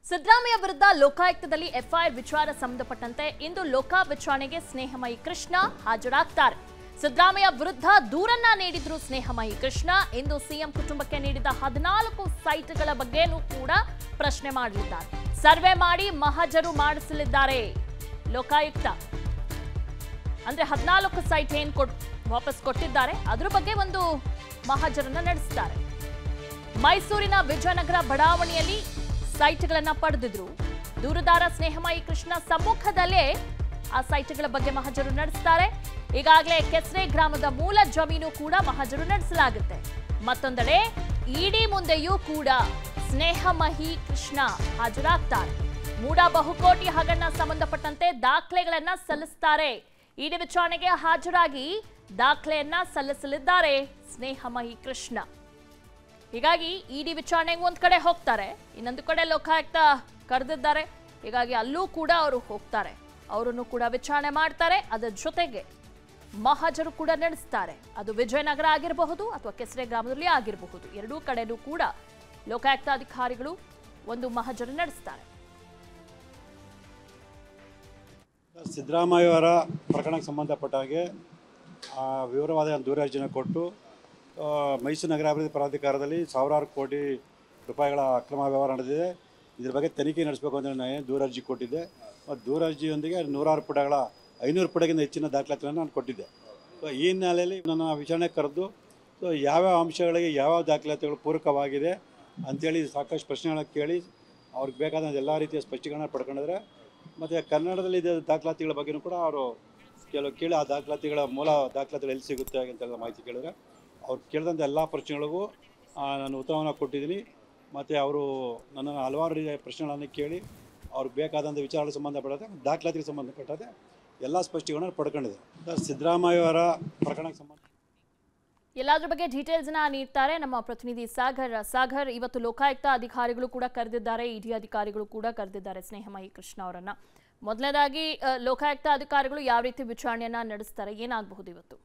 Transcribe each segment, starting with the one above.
ಸಿದ್ದರಾಮಯ್ಯ ವಿರುದ್ಧ ಲೋಕಾಯುಕ್ತದಲ್ಲಿ ಎಫ್ಐಆರ್ ವಿಚಾರ ಸಂಬಂಧಪಟ್ಟಂತೆ ಇಂದು ಲೋಕ ವಿಚಾರಣೆಗೆ ಸ್ನೇಹಮಯಿ ಕೃಷ್ಣ ಹಾಜರಾಗ್ತಾರೆ ಸಿದ್ದರಾಮಯ್ಯ ವಿರುದ್ಧ ದೂರನ್ನ ನೀಡಿದ್ರು ಸ್ನೇಹಮಯಿ ಕೃಷ್ಣ ಇಂದು ಸಿಎಂ ಕುಟುಂಬಕ್ಕೆ ನೀಡಿದ ಹದಿನಾಲ್ಕು ಸೈಟ್ಗಳ ಬಗ್ಗೆನೂ ಕೂಡ ಪ್ರಶ್ನೆ ಮಾಡಲಿದ್ದಾರೆ ಸರ್ವೆ ಮಾಡಿ ಮಹಜರು ಮಾಡಿಸಲಿದ್ದಾರೆ ಲೋಕಾಯುಕ್ತ ಅಂದ್ರೆ ಹದಿನಾಲ್ಕು ಸೈಟ್ ಏನ್ ಕೊಟ್ ವಾಪಸ್ ಕೊಟ್ಟಿದ್ದಾರೆ ಅದ್ರ ಬಗ್ಗೆ ಒಂದು ಮಹಜರನ್ನ ನಡೆಸಿದ್ದಾರೆ ಮೈಸೂರಿನ ವಿಜಯನಗರ ಬಡಾವಣೆಯಲ್ಲಿ ಸೈಟ್ಗಳನ್ನ ಪಡೆದಿದ್ರು ದೂರುದಾರ ಸ್ನೇಹಮಯಿ ಕೃಷ್ಣ ಸಮ್ಮುಖದಲ್ಲೇ ಆ ಸೈಟ್ಗಳ ಬಗ್ಗೆ ಮಹಜರು ನಡೆಸ್ತಾರೆ ಈಗಾಗಲೇ ಕೆಸರೆ ಗ್ರಾಮದ ಮೂಲ ಜಮೀನು ಕೂಡ ಮಹಜರು ನಡೆಸಲಾಗುತ್ತೆ ಮತ್ತೊಂದೆಡೆ ಇಡಿ ಮುಂದೆಯೂ ಕೂಡ ಸ್ನೇಹಮಹಿ ಕೃಷ್ಣ ಹಾಜರಾಗ್ತಾರೆ ಮೂಡ ಬಹುಕೋಟಿ ಹಗರಣ ಸಂಬಂಧಪಟ್ಟಂತೆ ದಾಖಲೆಗಳನ್ನ ಸಲ್ಲಿಸ್ತಾರೆ ಇಡಿ ವಿಚಾರಣೆಗೆ ಹಾಜರಾಗಿ ದಾಖಲೆಯನ್ನ ಸಲ್ಲಿಸಲಿದ್ದಾರೆ ಸ್ನೇಹಮಹಿ ಕೃಷ್ಣ ಹೀಗಾಗಿ ಇಡಿ ವಿಚಾರಣೆಗೆ ಒಂದ್ ಕಡೆ ಹೋಗ್ತಾರೆ ಇನ್ನೊಂದು ಕಡೆ ಲೋಕಾಯುಕ್ತ ಕರೆದಿದ್ದಾರೆ ಹೀಗಾಗಿ ಅಲ್ಲೂ ಕೂಡ ಅವರು ಹೋಗ್ತಾರೆ ಅವರನ್ನು ಕೂಡ ವಿಚಾರಣೆ ಮಾಡ್ತಾರೆ ಅದರ ಜೊತೆಗೆ ಮಹಜರು ಕೂಡ ನಡೆಸ್ತಾರೆ ಅದು ವಿಜಯನಗರ ಆಗಿರಬಹುದು ಅಥವಾ ಕೆಸರೆ ಗ್ರಾಮದಲ್ಲಿ ಆಗಿರಬಹುದು ಎರಡೂ ಕಡೆನೂ ಕೂಡ ಲೋಕಾಯುಕ್ತ ಅಧಿಕಾರಿಗಳು ಒಂದು ಮಹಜರು ನಡೆಸ್ತಾರೆ ಸಿದ್ದರಾಮಯ್ಯ ಅವರ ಪ್ರಕರಣಕ್ಕೆ ಸಂಬಂಧಪಟ್ಟ ಹಾಗೆ ಆ, ವಿವರವಾದ ದೂರ ಅರ್ಜಿನ ಕೊಟ್ಟು ಆ, ಮೈಸೂರು ನಗರಾಭಿವೃದ್ಧಿ ಪ್ರಾಧಿಕಾರದಲ್ಲಿ ಸಾವಿರಾರು ಕೋಟಿ ರೂಪಾಯಿಗಳ ಅಕ್ರಮ ವ್ಯವಹಾರ ನಡೆದಿದೆ ಇದ್ರ ಬಗ್ಗೆ ತನಿಖೆ ನಡೆಸಬೇಕು ಅಂತ ನಾನು ದೂರ ಅರ್ಜಿ ಕೊಟ್ಟಿದ್ದೆ ಮತ್ತು ದೂರ ಅರ್ಜಿಯೊಂದಿಗೆ ನೂರಾರು ಪುಟಗಳ ಐನೂರು ಪುಟಗಿಂತ ಹೆಚ್ಚಿನ ದಾಖಲಾತಿಗಳನ್ನು ನಾನು ಕೊಟ್ಟಿದ್ದೆ ಸೊ ಈ ಹಿನ್ನೆಲೆಯಲ್ಲಿ ನನ್ನ ವಿಚಾರಣೆ ಕರೆದು ಸೊ ಯಾವ್ಯಾವ ಅಂಶಗಳಿಗೆ ಯಾವ್ಯಾವ ದಾಖಲಾತಿಗಳು ಪೂರಕವಾಗಿದೆ ಅಂಥೇಳಿ ಸಾಕಷ್ಟು ಪ್ರಶ್ನೆಗಳನ್ನ ಕೇಳಿ ಅವ್ರಿಗೆ ಬೇಕಾದ ಎಲ್ಲ ರೀತಿಯ ಸ್ಪಷ್ಟೀಕರಣ ಪಡ್ಕೊಂಡಿದ್ರೆ ಮತ್ತು ಕನ್ನಡದಲ್ಲಿ ಇದ್ದ ದಾಖಲಾತಿಗಳ ಬಗ್ಗೆನೂ ಕೂಡ ಅವರು ಕೆಲವು ಕೇಳಿ ಆ ದಾಖಲಾತಿಗಳ ಮೂಲ ದಾಖಲಾತಿಗಳು ಎಲ್ಲಿ ಸಿಗುತ್ತೆ ಅಂತೆಲ್ಲ ಮಾಹಿತಿ ಕೇಳಿದ್ರೆ ಅವ್ರು ಕೇಳಿದಂಥ ಎಲ್ಲ ಪ್ರಶ್ನೆಗಳಿಗೂ ಆ, ನಾನು ಉತ್ತರವನ್ನು ಕೊಟ್ಟಿದ್ದೀನಿ ಮತ್ತು ಅವರು ನನ್ನನ್ನು ಹಲವಾರು ರೀತಿಯ ಪ್ರಶ್ನೆಗಳನ್ನು ಕೇಳಿ ಅವ್ರಿಗೆ ಬೇಕಾದಂಥ ವಿಚಾರಗಳಿಗೆ ಸಂಬಂಧಪಟ್ಟಂತೆ ದಾಖಲಾತಿಗೆ ಸಂಬಂಧಪಟ್ಟಂತೆ ಎಲ್ಲ ಸ್ಪಷ್ಟೀಕರಣ ಪಡ್ಕೊಂಡಿದೆ ಸಿದ್ದರಾಮಯ್ಯ ಅವರ ಪ್ರಕರಣಕ್ಕೆ ಸಂಬಂಧ ಎಲ್ಲಾದ್ರ ಬಗ್ಗೆ ಡೀಟೇಲ್ಸ್ ನ ನೀಡ್ತಾರೆ ನಮ್ಮ ಪ್ರತಿನಿಧಿ ಸಾಗರ್ ಸಾಗರ್ ಇವತ್ತು ಲೋಕಾಯುಕ್ತ ಅಧಿಕಾರಿಗಳು ಕೂಡ ಕರೆದಿದ್ದಾರೆ ಇಡಿ ಅಧಿಕಾರಿಗಳು ಕೂಡ ಕರೆದಿದ್ದಾರೆ ಸ್ನೇಹಮಯಿ ಕೃಷ್ಣ ಅವರನ್ನ ಮೊದಲನೇದಾಗಿ ಆ, ಲೋಕಾಯುಕ್ತ ಅಧಿಕಾರಿಗಳು ಯಾವ ರೀತಿ ವಿಚಾರಣೆಯನ್ನ ನಡೆಸ್ತಾರೆ ಏನಾಗಬಹುದು ಇವತ್ತು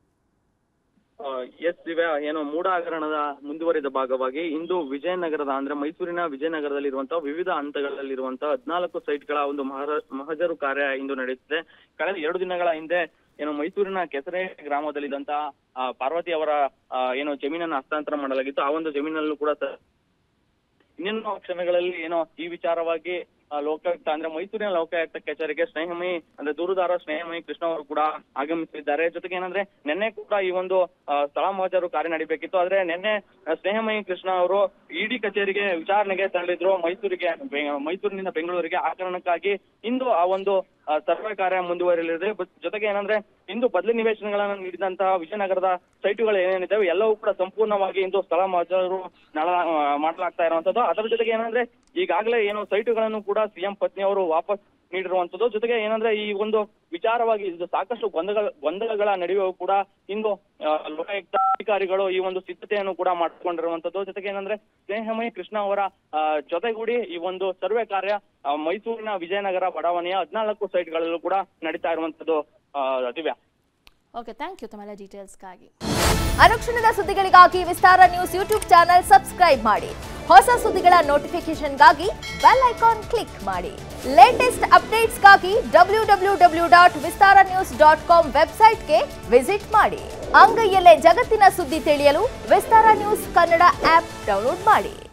ಎಸ್ ದಿವ್ಯಾ ಏನು ಮೂಡ ಹಗರಣದ ಮುಂದುವರಿದ ಭಾಗವಾಗಿ ಇಂದು ವಿಜಯನಗರದ ಅಂದ್ರೆ ಮೈಸೂರಿನ ವಿಜಯನಗರದಲ್ಲಿರುವಂತಹ ವಿವಿಧ ಹಂತಗಳಲ್ಲಿರುವಂತಹ ಹದಿನಾಲ್ಕು ಸೈಟ್ಗಳ ಒಂದು ಮಹರ- ಮಹಜರು ಕಾರ್ಯ ಇಂದು ನಡೆಯುತ್ತಿದೆ ಕಳೆದ ಎರಡು ದಿನಗಳ ಹಿಂದೆ ಏನು ಮೈಸೂರಿನ ಕೆಸರೆ ಗ್ರಾಮದಲ್ಲಿದ್ದಂತಹ ಆ, ಪಾರ್ವತಿ ಅವರ ಆ, ಏನು ಜಮೀನನ್ನು ಹಸ್ತಾಂತರ ಮಾಡಲಾಗಿತ್ತು ಆ ಒಂದು ಜಮೀನಲ್ಲೂ ಕೂಡ ಸ- ಇನ್ನೇನು ಕ್ಷಣಗಳಲ್ಲಿ ಏನೋ ಈ ವಿಚಾರವಾಗಿ ಆ, ಲೋಕಾಯುಕ್ತ ಅಂದ್ರೆ ಮೈಸೂರಿನ ಲೋಕಾಯುಕ್ತ ಕಚೇರಿಗೆ ಸ್ನೇಹಮಯಿ ಅಂದ್ರೆ ದೂರುದಾರ ಸ್ನೇಹಮಯಿ ಕೃಷ್ಣ ಅವರು ಕೂಡ ಆಗಮಿಸಿದ್ದಾರೆ ಜೊತೆಗೆ ಏನಂದ್ರೆ ನಿನ್ನೆ ಕೂಡ ಈ ಒಂದು ಆ, ಸ್ಥಳ ಮಹಜರು ಕಾರ್ಯ ನಡೀಬೇಕಿತ್ತು ಆದ್ರೆ ನಿನ್ನೆ ಆ, ಸ್ನೇಹಮಯಿ ಕೃಷ್ಣ ಅವರು ಇಡಿ ಕಚೇರಿಗೆ ವಿಚಾರಣೆಗೆ ತೆರಳಿದ್ರು ಮೈಸೂರಿಗೆ ಬೆ- ಮೈಸೂರಿನಿಂದ ಬೆಂಗಳೂರಿಗೆ ಆ ಕಾರಣಕ್ಕಾಗಿ ಇಂದು ಆ ಒಂದು ಆ, ಸರ್ವೆ ಕಾರ್ಯ ಮುಂದುವರಿಯಲಿದೆ ಬಟ್ ಜೊತೆಗೆ ಏನಂದ್ರೆ ಇಂದು ಬದಲಿ ನಿವೇಶನಗಳನ್ನು ನೀಡಿದಂತಹ ವಿಜಯನಗರದ ಸೈಟುಗಳು ಏನೇನಿದ್ದಾವೆ ಎಲ್ಲವೂ ಕೂಡ ಸಂಪೂರ್ಣವಾಗಿ ಇಂದು ಸ್ಥಳ ಮಹಜರು ನಳ- ಆ, ಮಾಡಲಾಗ್ತಾ ಇರುವಂತದ್ದು ಅದರ ಜೊತೆಗೆ ಏನಂದ್ರೆ ಈಗಾಗಲೇ ಏನು ಸೈಟುಗಳನ್ನು ಕೂಡ ಸಿಎಂ ಪತ್ನಿಯವರು ವಾಪಸ್ ನೀಡಿರುವಂತದ್ದು ಜೊತೆಗೆ ಏನಂದ್ರೆ ಈ ಒಂದು ವಿಚಾರವಾಗಿ ಇದು ಸಾಕಷ್ಟು ಗೊಂದಲ ಗೊಂದಲಗಳ ನಡುವೆಯೂ ಕೂಡ ಇಂದು ಆ, ಲೋಕಾಯುಕ್ತ ಅಧಿಕಾರಿಗಳು ಈ ಒಂದು ಸಿದ್ಧತೆಯನ್ನು ಕೂಡ ಮಾಡಿಕೊಂಡಿರುವಂತದ್ದು ಜೊತೆಗೆ ಏನಂದ್ರೆ ಸ್ನೇಹಮಯಿ ಕೃಷ್ಣ ಅವರ ಆ, ಜೊತೆಗೂಡಿ ಈ ಒಂದು ಸರ್ವೆ ಕಾರ್ಯ ಆ, ಮೈಸೂರಿನ ವಿಜಯನಗರ ಬಡಾವಣೆಯ ಹದಿನಾಲ್ಕು ಸೈಟ್ಗಳಲ್ಲೂ ಕೂಡ ನಡೀತಾ ಇರುವಂತದ್ದು ಆ, ದಿವ್ಯಾ ಓಕೆ ಥ್ಯಾಂಕ್ ಯು ತಮ್ಮೆಲ್ಲ ಡೀಟೇಲ್ಸ್ಗಾಗಿ ಅನುಕ್ಷಣದ ಸುದ್ದಿಗಳಿಗಾಗಿ Vistara news YouTube channel subscribe ಮಾಡಿ ಹೊಸ ಸುದ್ದಿಗಳ ನೋಟಿಫಿಕೇಶನ್ಗಾಗಿ ಬೆಲ್ ಐಕಾನ್ ಕ್ಲಿಕ್ ಮಾಡಿ ಲೇಟೆಸ್ಟ್ ಅಪ್ಡೇಟ್ಸ್ಗಾಗಿ W W W dot Vistara news dot com ವೆಬ್ಸೈಟ್ಗೆ ವಿಸಿಟ್ ಮಾಡಿ ಅಂಗೈಯಲ್ಲೇ ಜಗತ್ತಿನ ಸುದ್ದಿ ತಿಳಿಯಲು Vistara news Kannada app download ಮಾಡಿ